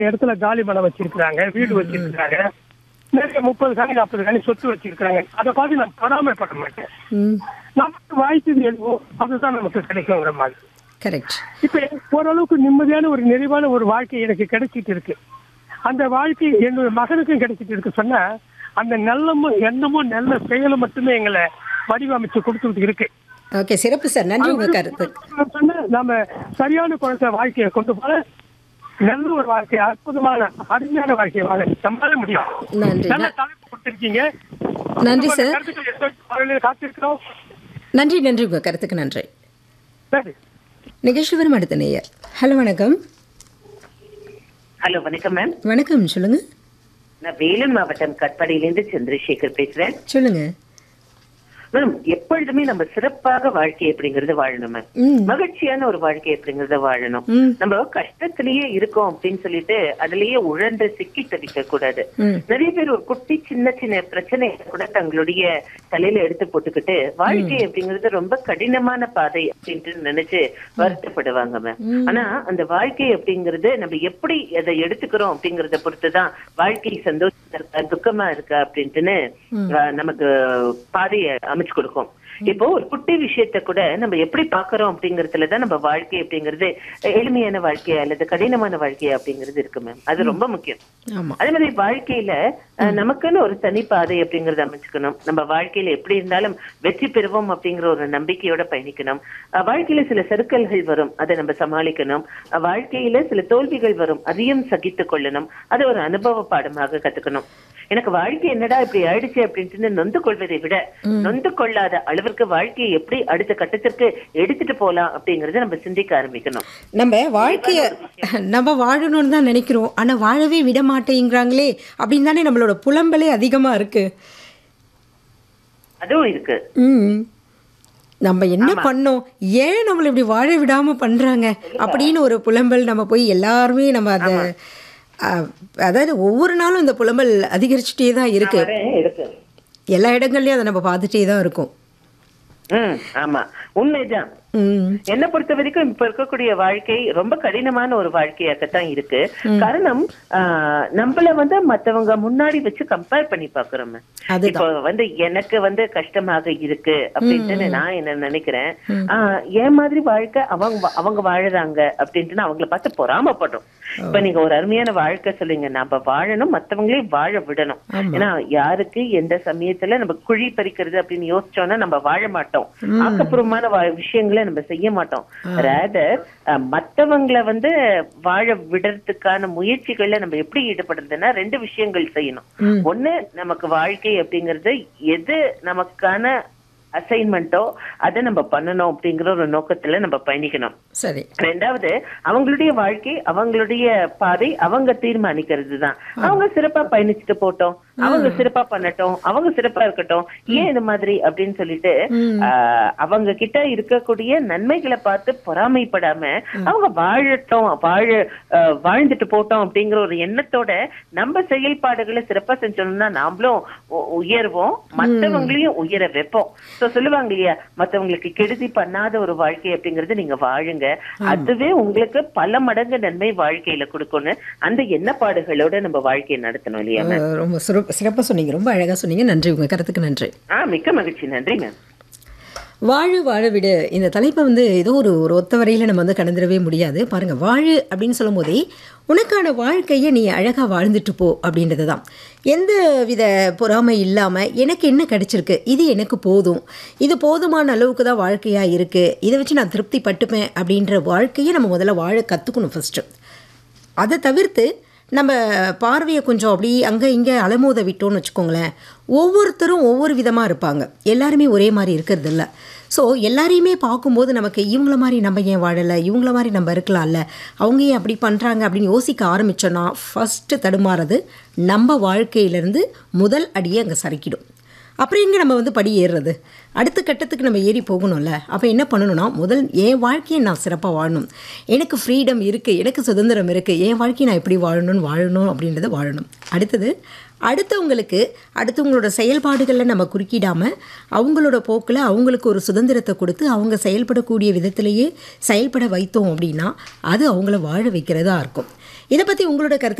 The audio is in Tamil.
இடத்துல காலி மனம் வச்சிருக்கிறாங்க வீடு வச்சிருக்கிறாங்க நிறைய முப்பது காணி நாற்பது காணி சொத்து வச்சிருக்கிறாங்க அதை பார்த்து நான் பொறாமைப்பட மாட்டேன் ம் நமக்கு வாய்ச்சது எதுவோ அதுதான் நமக்கு கிடைக்குங்கிற மாதிரி கரெக்ட் இப்ப ஓரளவுக்கு நிம்மதியான ஒரு நிறைவான ஒரு வாழ்க்கை எனக்கு கிடைச்சிட்டு இருக்கு அந்த வாழ்க்கை என்னோட மகனுக்கும் கிடைச்சிட்டு இருக்கு சொன்னா அந்த நல்லமும் எண்ணமும் நல்ல செயலும் மட்டுமே எங்களை வடிவமைச்சு கொடுத்துட்டு இருக்கு ஓகே சிறப்பு சார் நன்றி உங்க கருத்து நான் சொன்னேன், நாம சரியான குழந்தை வாழ்க்கையை கொண்டு போல நல்ல ஒரு வாழ்க்கை அற்புதமான அருமையான வாழ்க்கையை வாழ நம்மளால முடியும் நன்றி நல்ல தலைப்பு கொடுத்திருக்கீங்க நன்றி உங்களுடைய சார். கருத்துக்கள் எத்தனை பாடல்களை காத்திருக்கிறோம் நன்றி நன்றி உங்க கருத்துக்கு நன்றி சரி நிகழ்ச்சி வரும் அடுத்த நேயர் ஹலோ வணக்கம் ஹலோ வணக்கம் மேம் வணக்கம் சொல்லுங்க நான் வேலூர் மாவட்டம் கட்பாடியிலிருந்து சந்திரசேகர் பேசுறேன் சொல்லுங்க மேம் எப்பொழுதுமே நம்ம சிறப்பாக வாழ்க்கை அப்படிங்கறது வாழணும் மேம் ம் மகிழ்ச்சியான ஒரு வாழ்க்கை அப்படிங்கறத வாழணும் ம். நம்ம கஷ்டத்திலேயே இருக்கோம் அப்படின்னு சொல்லிட்டு அதுலயே உழன்று சிக்கி தவிக்க கூடாது ம். நிறைய பேர் ஒரு குட்டி சின்ன சின்ன பிரச்சனையை கூட தங்களுடைய தலையில எடுத்து போட்டுக்கிட்டு வாழ்க்கை அப்படிங்கறது ரொம்ப கடினமான பாதை அப்படின்ட்டு நினைச்சு வருத்தப்படுவாங்க மேம் ஆனா அந்த வாழ்க்கை அப்படிங்கறது நம்ம எப்படி அதை எடுத்துக்கிறோம் அப்படிங்கறத பொறுத்துதான் வாழ்க்கை சந்தோஷமா இருக்கா துக்கமா இருக்கா அப்படின்ட்டுன்னு ஆஹ், நமக்கு பாதையை அமைச்சு கொடுக்கும் இப்போ ஒரு குட்டி விஷயத்த கூட நம்ம எப்படி பாக்குறோம் அப்படிங்கறதுலதான் நம்ம வாழ்க்கை அப்படிங்கிறது எளிமையான வாழ்க்கை அல்லது கடினமான வாழ்க்கை அப்படிங்கிறது இருக்கு மேம் அது ரொம்ப முக்கியம் ஆமா அதே மாதிரி வாழ்க்கையில அஹ், நமக்குன்னு ஒரு தனி பாதை அப்படிங்கறத அமைச்சுக்கணும் நம்ம வாழ்க்கையில எப்படி இருந்தாலும் வெற்றி பெறுவோம் அப்படிங்கிற ஒரு நம்பிக்கையோட பயணிக்கணும் அஹ், வாழ்க்கையில சில சறுக்கல்கள் வரும் அதை நம்ம சமாளிக்கணும் அஹ், வாழ்க்கையில சில தோல்விகள் வரும் அதையும் சகித்துக் கொள்ளணும் அதை ஒரு அனுபவ பாடமாக கத்துக்கணும் எனக்கு வாழ்க்கை என்னடா இப்படி ஆயிடுச்சு அப்படின்ட்டு நொந்து கொள்வதை விட நொந்து கொள்ளாத அளவிற்கு வாழ்க்கையை எப்படி அடுத்த கட்டத்திற்கு எடுத்துட்டு போலாம் அப்படிங்கறத நம்ம சிந்திக்க ஆரம்பிக்கணும் நம்ம வாழ்க்கைய நம்ம வாழணும்னு தான் நினைக்கிறோம் ஆனா வாழவே விட மாட்டேங்கிறாங்களே அப்படின்னு தானே நம்மளோட புலம்பலே அதிகமா இருக்கு அதுவும் இருக்கு ம் நம்ம என்ன பண்ணோம் ஏன் நம்மளை இப்படி வாழ விடாம பண்றாங்க அப்படின்னு ஒரு புலம்பல் நம்ம போய் எல்லாருமே நம்ம அதை அஹ், அதாவது ஒவ்வொரு நாளும் இந்த புலம்பல் அதிகரிச்சுட்டே தான் இருக்கு வரேன், இருக்கு எல்லா இடங்கள்லயும் அதை நம்ம பார்த்துட்டே தான் இருக்கோம் ம் ஆமா உண்மைதான் ம் என்ன பொறுத்த வரைக்கும் இப்ப இருக்கக்கூடிய வாழ்க்கை ரொம்ப கடினமான ஒரு வாழ்க்கையாகத்தான் இருக்கு காரணம் ஆஹ், நம்மள வந்து மத்தவங்க முன்னாடி வச்சு கம்பேர் பண்ணி பாக்குறோம் அதுதான். இப்போ வந்து எனக்கு வந்து கஷ்டமாக இருக்கு அப்படின்ட்டு நான் என்ன நினைக்கிறேன் ஆஹ், என் மாதிரி வாழ்க்கை அவங்க வா- அவங்க வாழுறாங்க அப்படின்ட்டு நான் அவங்கள பார்த்து பொறாமப்படுறோம் இப்ப நீங்க ஒரு அருமையான வாழ்க்கை சொல்லுங்க நம்ம வாழணும் மத்தவங்களையும் வாழ விடணும் ஏன்னா யாருக்கு எந்த சமயத்துல நம்ம குழி பறிக்கிறது அப்படின்னு யோசிச்சோம்னா நம்ம வாழ மாட்டோம் ஆக்கப்பூர்வமான வா- விஷயங்களை நம்ம செய்ய மாட்டோம் ரேதர் மத்தவங்களை வந்து வாழ விடுறதுக்கான முயற்சிகள்ல நம்ம எப்படி ஈடுபடுறதுன்னா ரெண்டு விஷயங்கள் செய்யணும் ஒண்ணு நமக்கு வாழ்க்கை அப்படிங்கிறது எது நமக்கான அசைன்மெண்ட்டோ அதை நம்ம பண்ணணும் அப்படிங்கிற ஒரு நோக்கத்துல நம்ம பயணிக்கணும் சரி ரெண்டாவது அவங்களுடைய வாழ்க்கை அவங்களுடைய பாதை அவங்க தீர்மானிக்கிறது தான் அவங்க சிறப்பா பயணிச்சுட்டு போட்டோம் அவங்க சிறப்பா பண்ணட்டும் அவங்க சிறப்பா இருக்கட்டும் ஏன் இந்த மாதிரி அப்படின்னு சொல்லிட்டு ஆஹ், அவங்க கிட்ட இருக்கக்கூடிய நன்மைகளை பார்த்து பொறாமைப்படாம அவங்க வாழட்டும் வாழ ஆஹ், வாழ்ந்துட்டு போட்டோம் அப்படிங்கிற ஒரு எண்ணத்தோட நம்ம செயல்பாடுகளை சிறப்பா செஞ்சோம்னா நாமளும் உ- உயர்வோம் மத்தவங்களையும் உயர வைப்போம் சோ சொல்லுவாங்க இல்லையா மத்தவங்களுக்கு கெடுதி பண்ணாத ஒரு வாழ்க்கை அப்படிங்கறது நீங்க வாழுங்க அதுவே உங்களுக்கு பல மடங்கு நன்மை வாழ்க்கையில கொடுக்கும்னு அந்த எண்ணப்பாடுகளோட நம்ம வாழ்க்கையை நடத்தணும் இல்லையா மேம் அஹ், ரொம்ப சிறப்பு சிறப்பாக சொன்னீங்க ரொம்ப அழகாக சொன்னீங்க நன்றி உங்கள் கருத்துக்கு நன்றி ஆ மிக்க மகிழ்ச்சி நன்றி மேம் வாழு வாழ விடு இந்த தலைப்பை வந்து ஏதோ ஒரு ஒரு ஒத்த வரையில் நம்ம வந்து கடந்துடவே முடியாது பாருங்க வாழு அப்படின்னு சொல்லும் போதே உனக்கான வாழ்க்கையை நீ அழகாக வாழ்ந்துட்டு போ அப்படின்றது தான் எந்த வித பொறாமை இல்லாமல் எனக்கு என்ன கிடைச்சிருக்கு இது எனக்கு போதும் இது போதுமான அளவுக்கு தான் வாழ்க்கையாக இருக்குது இதை வச்சு நான் திருப்தி பட்டுப்பேன் அப்படின்ற வாழ்க்கையை நம்ம முதல்ல வாழ கற்றுக்கணும் ஃபஸ்ட்டு அதை தவிர்த்து நம்ம பார்வையை கொஞ்சம் அப்படி அங்கே இங்கே அலமோத விட்டோம்னு வச்சுக்கோங்களேன் ஒவ்வொருத்தரும் ஒவ்வொரு விதமாக இருப்பாங்க எல்லாருமே ஒரே மாதிரி இருக்கிறது இல்ல ஸோ எல்லாரையுமே பார்க்கும்போது நமக்கு இவங்கள மாதிரி நம்ம ஏன் வாழலை இவங்கள மாதிரி நம்ம இருக்கலாம்ல அவங்க ஏன் அப்படி பண்ணுறாங்க அப்படின்னு யோசிக்க ஆரம்பித்தோன்னா ஃபஸ்ட்டு தடுமாறது நம்ம வாழ்க்கையிலேருந்து முதல் அடியை அங்கே சறுக்கிடும் அப்புறம் எங்கே நம்ம வந்து படி ஏறுறது அடுத்த கட்டத்துக்கு நம்ம ஏறி போகணும்ல அப்போ என்ன பண்ணணும்னா முதல் என் வாழ்க்கையை நான் சிறப்பாக வாழணும் எனக்கு ஃப்ரீடம் இருக்குது எனக்கு சுதந்திரம் இருக்குது என் வாழ்க்கையை நான் எப்படி வாழணும்னு வாழணும் அப்படின்றத வாழணும் அடுத்தது அடுத்தவங்களுக்கு அடுத்தவங்களோட செயல்பாடுகளில் நம்ம குறுக்கிடாமல் அவங்களோட போக்கில் அவங்களுக்கு ஒரு சுதந்திரத்தை கொடுத்து அவங்க செயல்படக்கூடிய விதத்திலேயே செயல்பட வைத்தோம் அப்படின்னா அது அவங்கள வாழ வைக்கிறதா இருக்கும் இதை பற்றி உங்களோட கருத்து